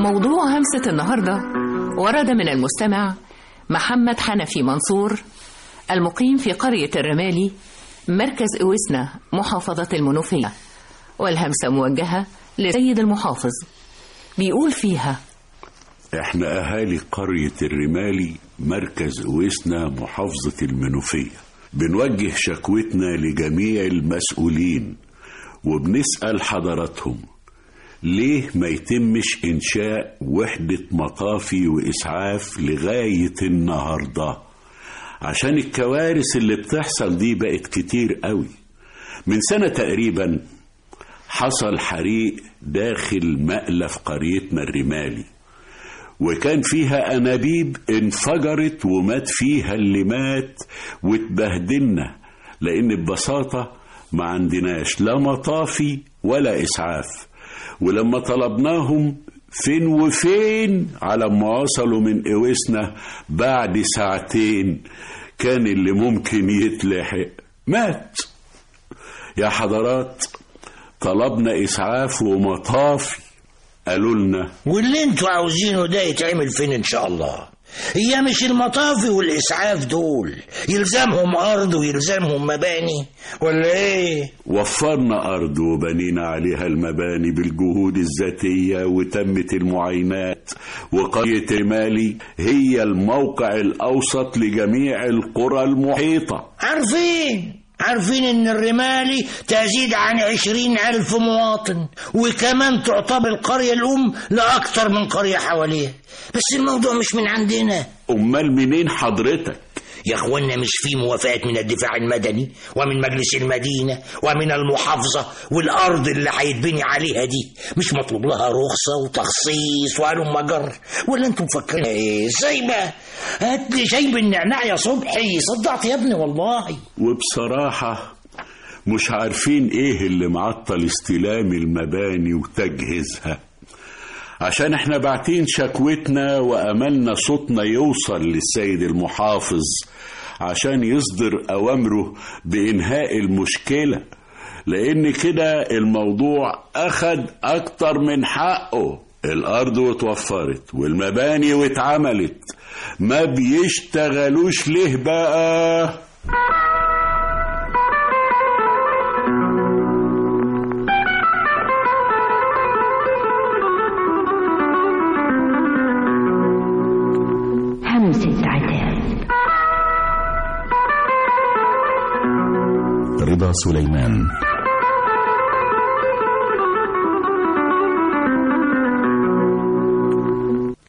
موضوع همسة النهاردة ورد من المستمع محمد حنفي منصور المقيم في قرية الرمالي مركز إوسنا محافظة المنوفية والهمسة موجهة لسيد المحافظ بيقول فيها احنا اهالي قرية الرمالي مركز اويسنا محافظة المنوفية بنوجه شكوتنا لجميع المسؤولين وبنسأل حضراتهم ليه ما يتمش انشاء وحدة مطافي واسعاف لغاية النهاردة عشان الكوارث اللي بتحصل دي بقت كتير قوي من سنة تقريبا حصل حريق داخل مألف قريتنا الرمالي وكان فيها أنابيب انفجرت ومات فيها اللي مات واتبهدلنا لأن ببساطة ما عندناش لا مطافي ولا إسعاف ولما طلبناهم فين وفين على ما وصلوا من إوسنا بعد ساعتين كان اللي ممكن يتلحق مات يا حضرات طلبنا إسعاف ومطافي قالوا لنا واللي انتوا عاوزينه ده يتعمل فين ان شاء الله هي مش المطافي والاسعاف دول يلزمهم ارض ويلزمهم مباني ولا ايه وفرنا أرض وبنينا عليها المباني بالجهود الذاتية وتمت المعاينات وقرية رمالي هي الموقع الأوسط لجميع القرى المحيطة عارفين عارفين ان الرمالي تزيد عن عشرين الف مواطن وكمان تعتبر القرية الام لاكتر من قرية حواليها بس الموضوع مش من عندنا أمال منين حضرتك يا اخوانا مش في موافقات من الدفاع المدني ومن مجلس المدينة ومن المحافظة والأرض اللي هيتبني عليها دي مش مطلوب لها رخصة وتخصيص وقالوا مجر ولا انتم مفكرين ايه ازاي بقى هات لي شاي بالنعناع يا صبحي صدعت يا ابني والله وبصراحة مش عارفين ايه اللي معطل استلام المباني وتجهيزها عشان احنا باعتين شكوتنا واملنا صوتنا يوصل للسيد المحافظ عشان يصدر اوامره بانهاء المشكلة لان كده الموضوع اخد اكتر من حقه الارض واتوفرت والمباني واتعملت ما بيشتغلوش ليه بقى همسة عتاب رضا سليمان